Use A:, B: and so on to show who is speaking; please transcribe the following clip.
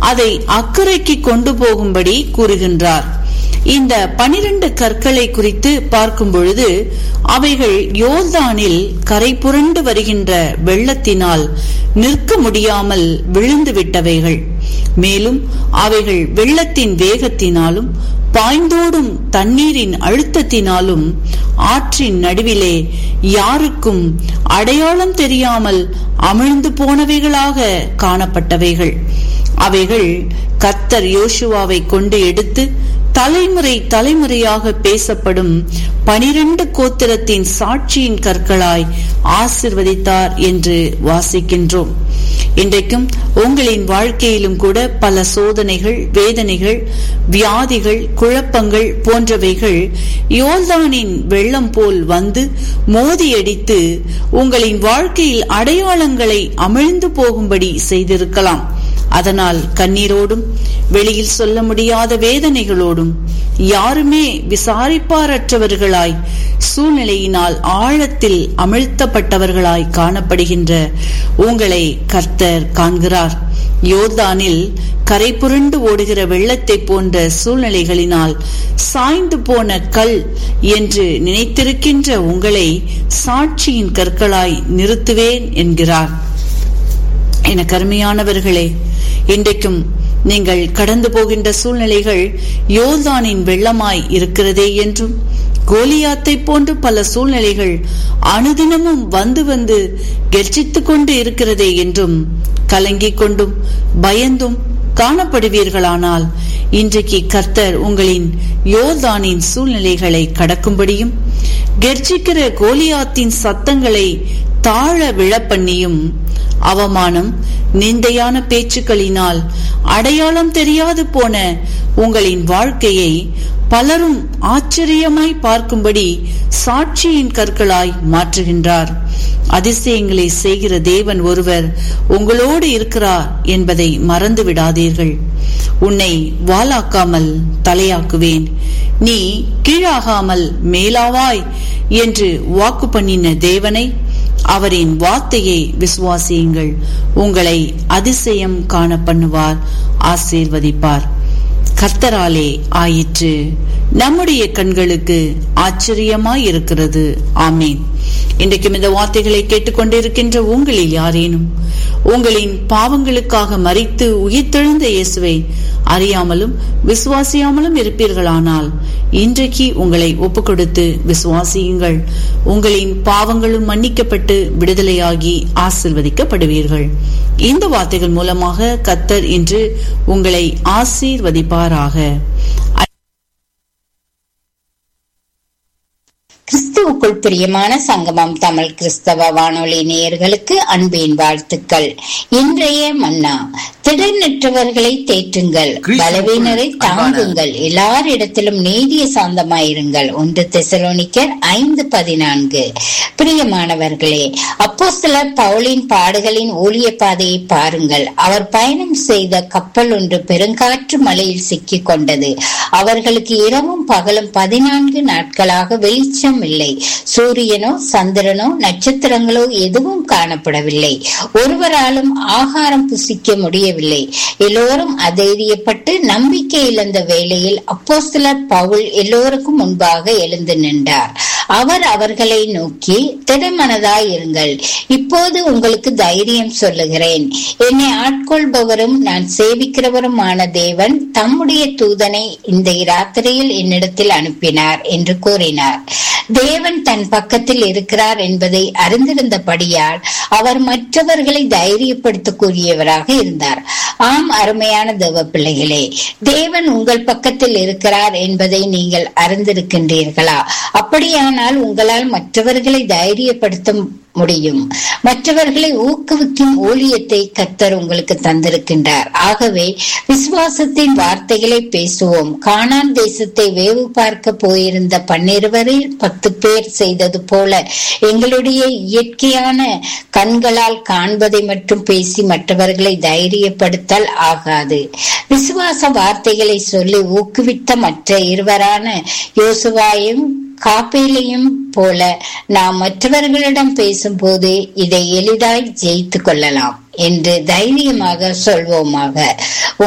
A: அதை அக்கறைக்கு கொண்டு போகும்படி கூறுகின்றார் இந்த பனிரெண்டு கற்களை குறித்து பார்க்கும் பொழுது அவைகள் யோர்தானில் கரை புரண்டு வருகின்ற வெள்ளத்தினால் நிற்க முடியாமல் விழுந்து விட்டவைகள் மேலும் அவைகள் வெள்ளத்தின் வேகத்தினாலும் பாய்ந்தோடும் தண்ணீரின் அழுத்தத்தினாலும் ஆற்றின் நடுவிலே யாருக்கும் அடையாளம் தெரியாமல் அமிழ்ந்து போனவைகளாக காணப்பட்டவைகள் அவைகள் கத்தர் யோசுவாவை கொண்டு எடுத்து தலைமுறை தலைமுறையாக பேசப்படும் பனிரெண்டு கோத்திரத்தின் சாட்சியின் கற்களாய் ஆசிர்வதித்தார் என்று வாசிக்கின்றோம் இன்றைக்கும் உங்களின் வாழ்க்கையிலும் கூட பல சோதனைகள் வேதனைகள் வியாதிகள் குழப்பங்கள் போன்றவைகள் யோல்தானின் வெள்ளம் போல் வந்து மோதியடித்து உங்களின் வாழ்க்கையில் அடையாளங்களை அமிழ்ந்து போகும்படி செய்திருக்கலாம் அதனால் கண்ணீரோடும் வெளியில் சொல்ல முடியாத வேதனைகளோடும் யாருமே விசாரிப்பாரற்றவர்களாய் சூழ்நிலையினால் ஆழத்தில் அமிழ்த்தப்பட்டவர்களாய் காணப்படுகின்ற உங்களை கர்த்தர் காண்கிறார் யோர்தானில் கரை புரண்டு ஓடுகிற வெள்ளத்தை போன்ற சூழ்நிலைகளினால் சாய்ந்து போன கல் என்று நினைத்திருக்கின்ற உங்களை சாட்சியின் கற்களாய் நிறுத்துவேன் என்கிறார் என கருமையானவர்களே இன்றைக்கும் நீங்கள் கடந்து போகின்ற சூழ்நிலைகள் யோர்தானின் வெள்ளமாய் இருக்கிறதே என்றும் கோலியாத்தை போன்று பல சூழ்நிலைகள் அனுதினமும் வந்து வந்து கெர்ச்சித்துக் கொண்டு இருக்கிறதே என்றும் கலங்கிக் கொண்டும் பயந்தும் காணப்படுவீர்களானால் இன்றைக்கு கர்த்தர் உங்களின் யோர்தானின் சூழ்நிலைகளை கடக்கும்படியும் கெர்ச்சிக்கிற கோலியாத்தின் சத்தங்களை தாழ விழப்பண்ணியும் அவமானம் நிந்தையான பேச்சுக்களினால் அடையாளம் தெரியாது போன உங்களின் வாழ்க்கையை பலரும் ஆச்சரியமாய் பார்க்கும்படி சாட்சியின் கற்களாய் மாற்றுகின்றார் அதிசயங்களை செய்கிற தேவன் ஒருவர் உங்களோடு இருக்கிறார் என்பதை மறந்து விடாதீர்கள் உன்னை வாலாக்காமல் தலையாக்குவேன் நீ கீழாகாமல் மேலாவாய் என்று வாக்கு பண்ணின தேவனை அவரின் வார்த்தையை விசுவாசியுங்கள் உங்களை அதிசயம் காண பண்ணுவார் ஆசீர்வதிப்பார் கர்த்தராலே ஆயிற்று நம்முடைய கண்களுக்கு ஆச்சரியமாய் இருக்கிறது ஆமேன் இன்றைக்கும் இந்த வார்த்தைகளை கேட்டுக்கொண்டிருக்கின்ற உங்களில் யாரேனும் உங்களின் பாவங்களுக்காக மறித்து உயிர்த்தெழுந்த இயேசுவை அறியாமலும் விசுவாசியாமலும் இருப்பீர்களானால் இன்றைக்கு உங்களை ஒப்புக் கொடுத்து விசுவாசியுங்கள் உங்களின் பாவங்களும் மன்னிக்கப்பட்டு விடுதலையாகி ஆசிர்வதிக்கப்படுவீர்கள் இந்த வார்த்தைகள் மூலமாக கத்தர் இன்று உங்களை ஆசீர்வதிப்பாராக
B: கிறிஸ்துவுக்குள் பிரியமான சங்கமம் தமிழ் கிறிஸ்தவ வானொலி நேயர்களுக்கு அன்பின் வாழ்த்துக்கள் இன்றைய மன்னா திடனற்றவர்களை தேற்றுங்கள் பலவீனரை தாங்குங்கள் எல்லாரிடத்திலும் நீதிய சாந்தமாயிருங்கள் ஒன்று தெசலோனிக்கர் ஐந்து பதினான்கு பிரியமானவர்களே அப்போ சிலர் பவுலின் பாடுகளின் ஊழிய பாதையை பாருங்கள் அவர் பயணம் செய்த கப்பல் ஒன்று பெருங்காற்று மலையில் சிக்கிக் கொண்டது அவர்களுக்கு இரவும் பகலும் பதினான்கு நாட்களாக வெளிச்சம் இல்லை சூரியனோ சந்திரனோ நட்சத்திரங்களோ எதுவும் காணப்படவில்லை ஒருவராலும் ஆகாரம் புசிக்க முடியவில்லை எல்லோரும் அதைரியப்பட்டு நம்பிக்கை இழந்த வேளையில் அப்போஸ்தலர் பவுல் எல்லோருக்கும் முன்பாக எழுந்து நின்றார் அவர் அவர்களை நோக்கி திடமனதாய் இருங்கள் இப்போது உங்களுக்கு தைரியம் சொல்லுகிறேன் என்னை ஆட்கொள்பவரும் நான் சேவிக்கிறவருமான தேவன் தம்முடைய தூதனை இந்த ராத்திரியில் என்னிடத்தில் அனுப்பினார் என்று கூறினார் தேவன் தன் பக்கத்தில் இருக்கிறார் என்பதை அறிந்திருந்தபடியால் அவர் மற்றவர்களை தைரியப்படுத்த கூறியவராக இருந்தார் ஆம் அருமையான தேவ பிள்ளைகளே தேவன் உங்கள் பக்கத்தில் இருக்கிறார் என்பதை நீங்கள் அறிந்திருக்கின்றீர்களா அப்படியானால் உங்களால் மற்றவர்களை தைரியப்படுத்த முடியும் மற்றவர்களை ஊக்குவிக்கும் ஊழியத்தை கத்தர் உங்களுக்கு தந்திருக்கின்றார் ஆகவே விசுவாசத்தின் வார்த்தைகளை பேசுவோம் கானான் தேசத்தை வேவு பார்க்க போயிருந்த பன்னிருவரில் பத்து பேர் செய்தது போல எங்களுடைய இயற்கையான கண்களால் காண்பதை மட்டும் பேசி மற்றவர்களை தைரியப்படுத்தல் ஆகாது விசுவாச வார்த்தைகளை சொல்லி ஊக்குவித்த மற்ற இருவரான யோசுவாயும் காப்பேலையும் போல நாம் மற்றவர்களிடம் பேசும்போது இதை எளிதாய் ஜெயித்து கொள்ளலாம் என்று தைரியமாக சொல்வோமாக